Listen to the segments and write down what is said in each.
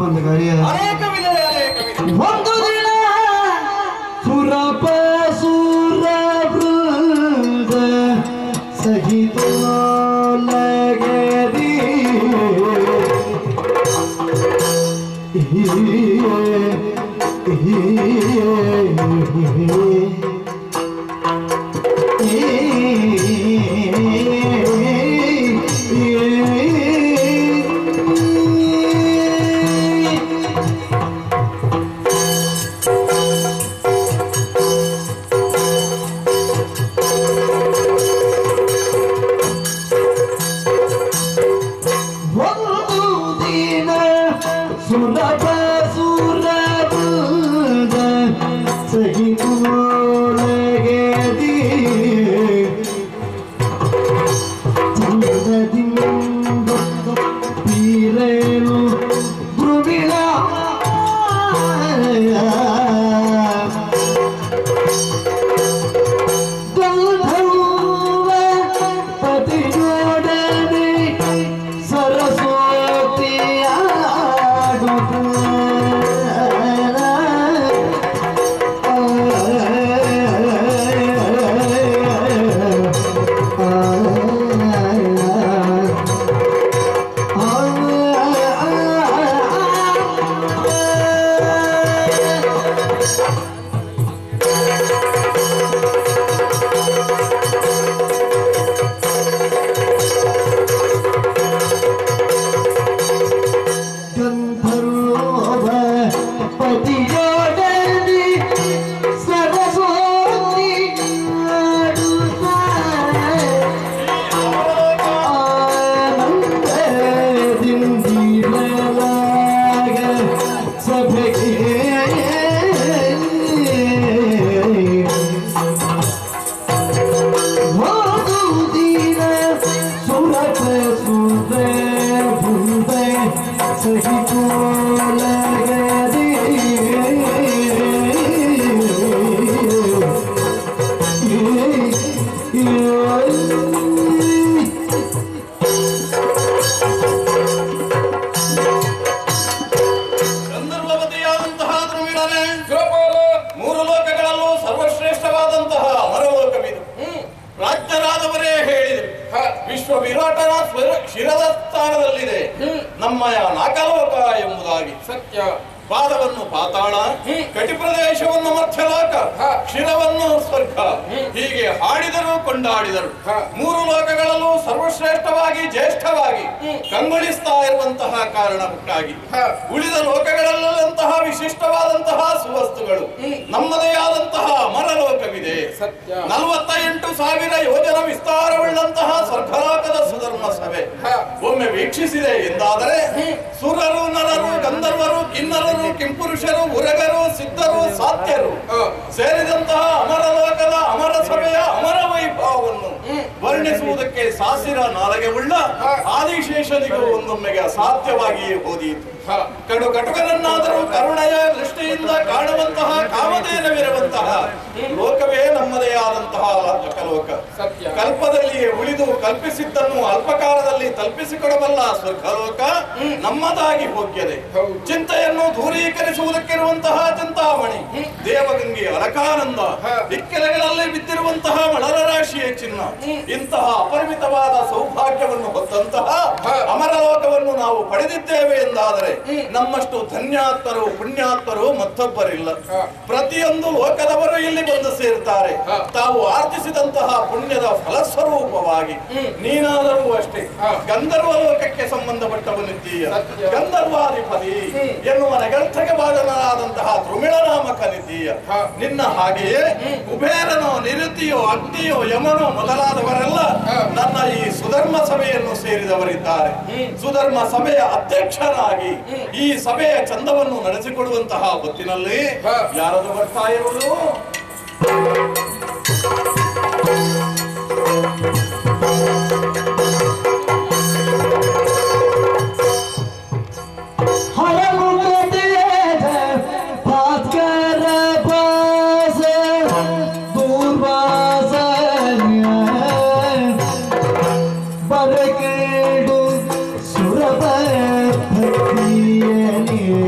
ಒಂದು ಗಾಳಿಯ ಅನೇಕ ವಿಧದ ಅನೇಕ ವಿಧ ಒಂದು ದಿನ ಸುರಪ ಸುರ ವೃಂದ ಸಹಿತ ಲಗರಿ ಒಂದು ದಿನ ಸುಲಭ ಸುರಬುದ ಸಹಿತೋಳಗೆದಿ ಚಂದ್ರದಿಂದ ಬೀರೇನು ಧ್ರುವಿಳ ಗಂಧರ್ವ ಪತಿಯೊಡನೆ ಗಂಧರ್ವ ಪತಿಯೊಡನೆ ಸರಸ್ವತಿ ಆಡುತ್ತಾರೆ. ಆನಂದದಿಂದಿರಲಾಗ ಸಭೆಗೆ ಮಧುದಿನ ಸುರತ ಸುಂದೆ ಭುಂದೆ ಸಹಿತೋಲಗದಿ ಗಂಧರ್ವಪತಿಯಾದಂತಹ ಧ್ರುವೀಣನೇ ಮೂರು ಲೋಕಗಳಲ್ಲೂ ಸರ್ವಶ್ರೇಷ್ಠವಾದಂತಹ ಅಮರಲೋಕವಿದು ರಾಜ್ಯರಾದವರೇ ಹೇಳಿದರು ವಿಶ್ವ ವಿರಾಟನ ಸ್ವರ- ಶಿರದ ಸ್ಥಾನದಲ್ಲಿದೆ ನಮ್ಮಯ ನಾಕಲೋಕ ಎಂಬುದಾಗಿ ಸತ್ಯ ಪಾದವನ್ನು ಪಾತಾಳ ಕಟಿ ಪ್ರದೇಶವನ್ನು ಮಧ್ಯಲೋಕ ಶಿರವನ್ನು ಸ್ವರ್ಗ ಹೀಗೆ ಹಾಡಿದರು ಕೊಂಡಾಡಿದರು ಮೂರು ಲೋಕಗಳಲ್ಲೂ ಸರ್ವಶ್ರೇಷ್ಠವಾಗಿ ಜ್ಯೇಷ್ಠವಾಗಿ ಕಂಗೊಳಿಸ್ತಾ ಇರುವಂತಹ ಕಾರಣಕ್ಕಾಗಿ ಉಳಿದ ಲೋಕಗಳಲ್ಲಂತಹ ವಿಶಿಷ್ಟವಾದಂತಹ ಸುವಸ್ತುಗಳು ನಮ್ಮದೇ ಆದಂತಹ ಅಮರಲೋಕವಿದೆ ಸತ್ಯ ನಲವತ್ತ ಎಂಟು ಸಾವಿರ ಯೋಜನ ವಿಸ್ತಾರವುಳ್ಳಂತಹ ಸ್ವರ್ಗಲೋಕದ ಸುಧರ್ಮ ಸಭೆ ಒಮ್ಮೆ ವೀಕ್ಷಿಸಿದೆ ಎಂದಾದರೆ ಸುರರು ನರರು ಗಂಧರ್ವರು ಕಿನ್ನರರು ಕಿಂಪುರುಷರು ಉರಗರು ಸಿದ್ಧರು ಸಾತ್ಯರು ಸೇರಿದಂತಹ ಅಮರಲೋಕದ ಅಮರ ಸಭೆಯ ಅಮರ ವೈಭವವನ್ನು ವರ್ಣಿಸುವುದಕ್ಕೆ ಸಾಸಿರ ನಾಲಗೆ ಉಳ್ಳ ಆದಿಶೇಷನಿಗೂ ಒಂದೊಮ್ಮೆಗೆ ಅಸಾಧ್ಯವಾಗಿಯೇ ಹೋದೀತು ಕಡು ಕಟುಕನನ್ನಾದರೂ ಕರುಣೆಯ ದೃಷ್ಟಿಯಿಂದ ಕಾಣುವಂತಹ ಕಾಮಧೇನವಿರುವಂತಹ ಲೋಕವೇ ನಮ್ಮದೇ ಆದಂತಹ ಲೋಕ ಸತ್ಯ. ಕಲ್ಪದಲ್ಲಿಯೇ ಉಳಿದು ಕಲ್ಪಿಸಿದ್ದನ್ನು ಅಲ್ಪಕಾಲದಲ್ಲಿ ತಲುಪಿಸಿಕೊಡಬಲ್ಲ ಸ್ವರ್ಗಲೋಕ ನಮ್ಮದಾಗಿ ಹೋಗ್ಯದೆ ಹೌದು. ಚಿಂತೆಯನ್ನು ದೂರೀಕರಿಸುವುದಕ್ಕಿರುವಂತಹ ಚಿಂತಾಮಣಿ ದೇವಗಂಗೆ ಅಲಕಾನಂದ ದಿಕ್ಕೆಲೆಗಳಲ್ಲಿ ಬಿದ್ದಿರುವಂತಹ ಮಣರ ರಾಶಿಯ ಚಿನ್ನ ಇಂತಹ ಅಪರಿಮಿತವಾದ ಸೌಭಾಗ್ಯವನ್ನು ಹೊತ್ತಂತಹ ಅಮರಲೋಕವನ್ನು ನಾವು ಪಡೆದಿದ್ದೇವೆ ಎಂದಾದರೆ ನಮ್ಮಷ್ಟು ಧನ್ಯಾತ್ಮರು ಪುಣ್ಯಾತ್ಮರು ಮತ್ತೊಬ್ಬರಿಲ್ಲ ಪ್ರತಿಯೊಂದು ಲೋಕದವರು ಇಲ್ಲಿ ಬಂದು ಸೇರುತ್ತಾರೆ ತಾವು ಆರ್ಜಿಸಿದಂತಹ ಪುಣ್ಯದ ಫಲಸ್ವರೂಪವಾಗಿ ನೀನಾದರೂ ಅಷ್ಟೇ ಗಂಧರ್ವ ಲೋಕಕ್ಕೆ ಸಂಬಂಧಪಟ್ಟವನಿದ್ದೀಯ ಸತ್ಯ. ಗಂಧರ್ವಾಧಿಪತಿ ಎನ್ನುವ ನಗರ್ಥಕ್ಕೆ ಬಾಧನಾದಂತಹ ಧ್ರುಮಿಳನಾಮಕನಿದ್ದೀಯ ನಿನ್ನ ಹಾಗೆಯೇ ಕುಬೇರನೋ ನಿರುತಿಯೋ ಅಗ್ನಿಯೋ ಯಮನೋ ಮೊದಲಾದವರೆಲ್ಲ ನನ್ನ ಈ ಸುಧರ್ಮ ಸಭೆಯನ್ನು ಸೇರಿದವರಿದ್ದಾರೆ ಸುಧರ್ಮ ಸಭೆಯ ಅಧ್ಯಕ್ಷನಾಗಿ ಈ ಸಭೆಯ ಚಂದವನ್ನು ನಡೆಸಿಕೊಡುವಂತಹ ಹೊತ್ತಿನಲ್ಲಿ ಯಾರದು ಬರ್ತಾ ಇರುವುದು ಹರಮುಖದೇವ ಭಾಸ್ಕರ ಭಾಸ ದೂರ್ವಾಸ ಬರಗೇಡು ಸುರಭ ಭಕ್ತಿಯನೇ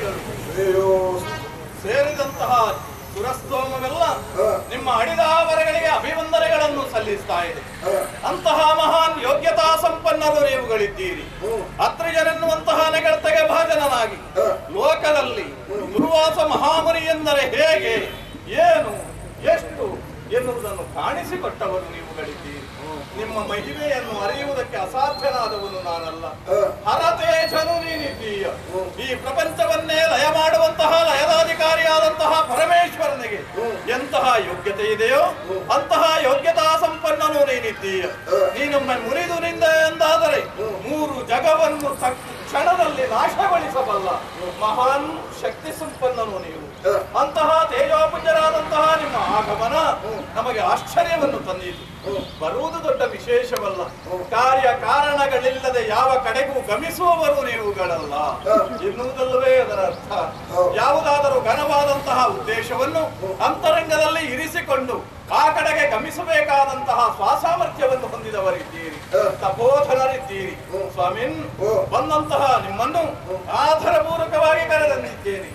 ಅಧಿಕಾರಿಗಳು ಅಯ್ಯೋ ಸೇರಿದಂತಹ ಸುರಸ್ತೋಮವೆಲ್ಲ ಹ. ನಿಮ್ಮ ಅಡಿದಾವರಗಳಿಗೆ ಅಭಿವಂದನೆಗಳನ್ನು ಸಲ್ಲಿಸ್ತಾ ಇದೆ ಹ. ಅಂತಹ ಮಹಾನ್ ಯೋಗ್ಯತಾ ಸಂಪನ್ನರು ನೀವುಗಳಿದ್ದೀರಿ ಹ್ಮ್. ಅತ್ರಿಜನೆನ್ನುವಂತಹ ನೆಗಳತೆಗೆ ಭಾಜನನಾಗಿ ಹ. ಲೋಕದಲ್ಲಿ ಗುರುವಾಸ ಮಹಾಮುನಿ ಎಂದರೆ ಹೇಗೆ ಏನು ಎಷ್ಟು ಎನ್ನುವುದನ್ನು ಕಾಣಿಸಿಕೊಟ್ಟವರು ನೀವುಗಳಿದ್ದೀರಿ ನಿಮ್ಮ ಮಹಿಮೆಯನ್ನು ಅರಿಯುವುದಕ್ಕೆ ಅಸಾಧ್ಯನಾದವನು ನಾನಲ್ಲ ಹ. ಹರತೇಜನು ನೀನಿದ್ದೀಯ ಈ ಪ್ರಪಂಚವನ್ನೇ ಲಯ ಮಾಡುವಂತಹ ಲಯದಾಧಿಕಾರಿಯಾದಂತಹ ಪರಮೇಶ್ವರನಿಗೆ ಎಂತಹ ಯೋಗ್ಯತೆ ಇದೆಯೋ ಅಂತಹ ಯೋಗ್ಯತಾ ಸಂಪನ್ನನು ನೀನಿದ್ದೀಯ ನೀನೊಮ್ಮೆ ಮುರಿದು ನಿಂದ ಎಂದಾದರೆ ಮೂರು ಜಗವನ್ನು ತಕ್- ಕ್ಷಣದಲ್ಲಿ ನಾಶಗೊಳಿಸಬಲ್ಲ ಮಹಾನ್ ಶಕ್ತಿ ಸಂಪನ್ನನು ನೀವು ಅಂತಹ ತೇಜೋಪುಂಜರಾದಂತಹ ನಿಮ್ಮ ಆಗಮನ ನಮಗೆ ಆಶ್ಚರ್ಯವನ್ನು ತಂದಿತು ಬರುವುದು ದೊಡ್ಡ ವಿಶೇಷವಲ್ಲ ಕಾರ್ಯ ಕಾರಣಗಳಿಲ್ಲದೆ ಯಾವ ಕಡೆಗೂ ಗಮಿಸುವವರು ನೀವುಗಳಲ್ಲ ಎನ್ನುವುದಲ್ಲವೇ ಅದರ ಅರ್ಥ ಯಾವುದಾದರೂ ಘನವಾದಂತಹ ಉದ್ದೇಶವನ್ನು ಅಂತರಂಗದಲ್ಲಿ ಇರಿಸಿಕೊಂಡು ಆ ಕಡೆಗೆ ಗಮಿಸಬೇಕಾದಂತಹ ಸ್ವಾಸಾಮರ್ಥ್ಯವನ್ನು ಹೊಂದಿದವರಿದ್ದೀರಿ ತಪೋಧನರಿದ್ದೀರಿ ಸ್ವಾಮಿನ್ ಬಂದಂತಹ ನಿಮ್ಮನ್ನು ಆಧಾರಪೂರ್ವಕವಾಗಿ ಕರೆದಂದಿದ್ದೇನೆ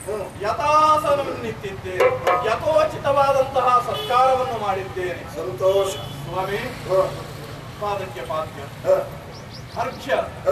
ಯಥಾಸನವನ್ನಿತ್ತಿದ್ದೇನೆ ಯಥೋಚಿತವಾದಂತಹ ಸತ್ಕಾರವನ್ನು ಮಾಡಿದ್ದೇನೆ ಸಂತೋಷ ಸ್ವಾಮಿ ಹ. ಪಾದಕ್ಕೆ ಪಾದ್ಯ ಹ. ಅರ್ಘ್ಯ ಹ.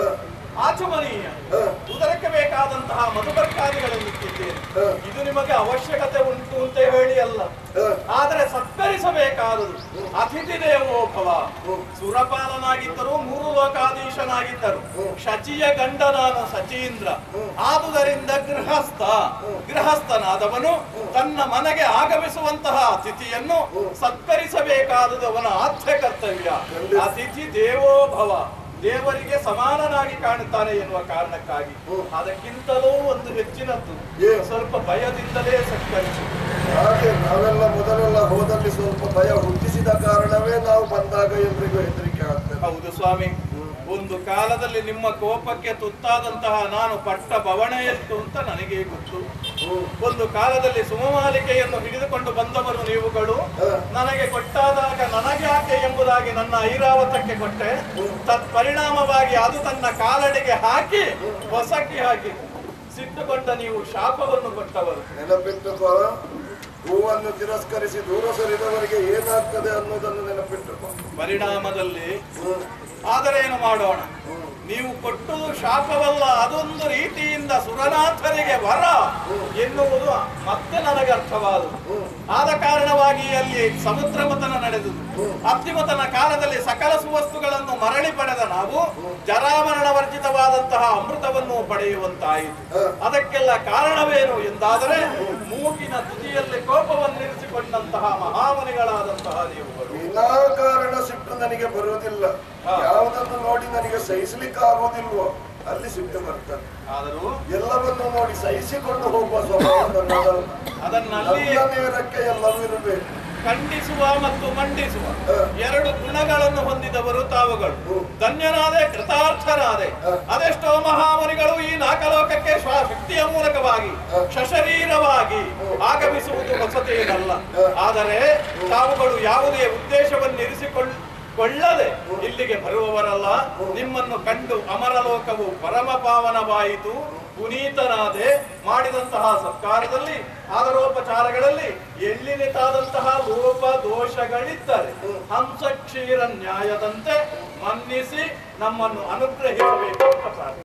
ಆಚಮನೀಯ ಹ. ಉದರಕ್ಕೆ ಬೇಕಾದಂತಹ ಮಧುಬರ್ಕಾದಿಗಳನ್ನು ಇಟ್ಟಿದ್ದೇನೆ ಹ. ಇದು ನಿಮಗೆ ಅವಶ್ಯಕತೆ ಉಂಟು ಅಂತ ಹೇಳಿ ಅಲ್ಲ ಹ. ಆದರೆ ಸತ್ಕರಿಸಬೇಕಾದುದು ಅತಿಥಿ ದೇವೋ ಭವ ಸುರಪಾಲನಾಗಿದ್ದರು ಮೂರು ಲೋಕಾಧೀಶನಾಗಿದ್ದರು ಶಚಿಯ ಗಂಡ ನಾನು ಸಚೀಂದ್ರ ಆದುದರಿಂದ ಗೃಹಸ್ಥ ಗೃಹಸ್ಥನಾದವನು ತನ್ನ ಮನೆಗೆ ಆಗಮಿಸುವಂತಹ ಅತಿಥಿಯನ್ನು ಸತ್ಕರಿಸಬೇಕಾದುದು ಅವನ ಆದ್ಯ ಕರ್ತವ್ಯ ಅತಿಥಿ ದೇವೋ ಭವ ದೇವರಿಗೆ ಸಮಾನನಾಗಿ ಕಾಣುತ್ತಾನೆ ಎನ್ನುವ ಕಾರಣಕ್ಕಾಗಿ ಅದಕ್ಕಿಂತಲೂ ಒಂದು ಹೆಚ್ಚಿನದ್ದು ಏನು? ಸ್ವಲ್ಪ ಭಯದಿಂದಲೇ ಸತ್ಕರಿಸು ಹಾಗೆ ನಾವೆಲ್ಲ ಮೊದಲೆಲ್ಲ ಹೋದಲ್ಲಿ ಸ್ವಲ್ಪ ಭಯ ಹುಟ್ಟಿಸಿದ ಕಾರಣವೇ ನಾವು ಬಂದಾಗ ಎಲ್ರಿಗೂ ಹೆದರಿಕೆ ಆಗ್ತದೆ ಹೌದು ಸ್ವಾಮಿ ಒಂದು ಕಾಲದಲ್ಲಿ ನಿಮ್ಮ ಕೋಪಕ್ಕೆ ತುತ್ತಾದಂತಹ ನಾನು ಪಟ್ಟ ಬವಣ ಎಷ್ಟು ಅಂತ ನನಗೆ ಗೊತ್ತು ಹ್ಮ್. ಒಂದು ಕಾಲದಲ್ಲಿ ಸುಮಮಾಲಿಕೆಯನ್ನು ಹಿಡಿದುಕೊಂಡು ಬಂದವರು ನೀವುಗಳು ಹ. ನನಗೆ ಕೊಟ್ಟಾದಾಗ ನನಗ್ಯಾಕೆ ಎಂಬುದಾಗಿ ನನ್ನ ಐರಾವತಕ್ಕೆ ಕೊಟ್ಟೆ ತತ್ಪರಿಣಾಮವಾಗಿ ಅದು ತನ್ನ ಕಾಲಡಿಗೆ ಹಾಕಿ ಹೊಸಕ್ಕೆ ಹಾಕಿ ಸಿಟ್ಟುಕೊಂಡ ನೀವು ಶಾಪವನ್ನು ಕೊಟ್ಟವರು ನೆನಪಿಟ್ಟುಕೋ ಹೂವನ್ನು ತಿರಸ್ಕರಿಸಿ ದೂರ ಸರಿದವರಿಗೆ ಏನಾಗ್ತದೆ ಅನ್ನೋದನ್ನು ನೆನಪಿಟ್ಟುಕೋ ಪರಿಣಾಮದಲ್ಲಿ ಹ್ಮ್. ಆದರೆ ಏನು ಮಾಡೋಣ ನೀವು ಕೊಟ್ಟುದು ಶಾಪವಲ್ಲ ಅದೊಂದು ರೀತಿಯಿಂದ ಸುರನಾಥರಿಗೆ ವರ ಎನ್ನುವುದು ಮತ್ತೆ ನನಗೆ ಅರ್ಥವಾದುದು ಆದ ಕಾರಣವಾಗಿ ಅಲ್ಲಿ ಸಮುದ್ರ ಮತನ ನಡೆದುದು ಅತ್ತಿಮತನ ಕಾಲದಲ್ಲಿ ಸಕಲ ಸುವಸ್ತುಗಳನ್ನು ಮರಳಿ ಪಡೆದ ನಾವು ಜರಾಮರಣ ವರ್ಜಿತವಾದಂತಹ ಅಮೃತವನ್ನು ಪಡೆಯುವಂತಾಯಿತು ಅದಕ್ಕೆಲ್ಲ ಕಾರಣವೇನು ಎಂದಾದರೆ ಮೂಗಿನ ತುದಿಯಲ್ಲಿ ಕೋಪವನ್ನಿರಿಸಿಕೊಂಡಂತಹ ಮಹಾಮನಿಗಳಾದಂತಹ ನೀವುಗಳು ವಿನಾಕಾರಣ ಸಿಟ್ಟು ನನಗೆ ಬರುವುದಿಲ್ಲ ಯಾವುದನ್ನು ನೋಡಿ ನನಗೆ ಸಹಿಸಲಿಕ್ಕೆ ಆಗುವುದಿಲ್ವೋ ಅಲ್ಲಿ ಸಿಟ್ಟು ಬರ್ತದೆ ಆದರೂ ಎಲ್ಲವನ್ನು ನೋಡಿ ಸಹಿಸಿಕೊಂಡು ಹೋಗುವ ಸ್ವಭಾವ ನನ್ನದಲ್ಲ. ಅದನ್ನಲ್ಲಿ ನನ್ನ ನೇರಕ್ಕೆ ಎಲ್ಲವೂ ಇರಬೇಕು ಖಂಡಿಸುವ ಮತ್ತು ಮಂಡಿಸುವ ಎರಡು ಗುಣಗಳನ್ನು ಹೊಂದಿದವರು ತಾವುಗಳು ಧನ್ಯನಾದೆ ಕೃತಾರ್ಥನಾದೆ ಅದೆಷ್ಟೋ ಮಹಾಮುನಿಗಳು ಈ ನಾಕಲೋಕಕ್ಕೆ ಶ್ವ- ಶಕ್ತಿಯ ಮೂಲಕವಾಗಿ ಸಶರೀರವಾಗಿ ಆಗಮಿಸುವುದು ಹೊಸತೇನಲ್ಲ ಆದರೆ ತಾವುಗಳು ಯಾವುದೇ ಉದ್ದೇಶವನ್ನು ಇರಿಸಿಕೊಳ್ಳ ಕೊಳ್ಳದೆ ಇಲ್ಲಿಗೆ ಬರುವವರಲ್ಲ ನಿಮ್ಮನ್ನು ಕಂಡು ಅಮರಲೋಕವು ಪರಮ ಪಾವನವಾಯಿತು ಪುನೀತನಾದೆ ಮಾಡಿದಂತಹ ಸತ್ಕಾರದಲ್ಲಿ ಆದರೋಪಚಾರಗಳಲ್ಲಿ ಎಳ್ಳಿನಿತಾದಂತಹ ಲೋಪ ದೋಷಗಳಿದ್ದರೆ ಹಂಸ ಕ್ಷೀರ ನ್ಯಾಯದಂತೆ ಮನ್ನಿಸಿ ನಮ್ಮನ್ನು ಅನುಗ್ರಹಿಸಬೇಕು ಅಂತ ಪ್ರಾರ್ಥನೆ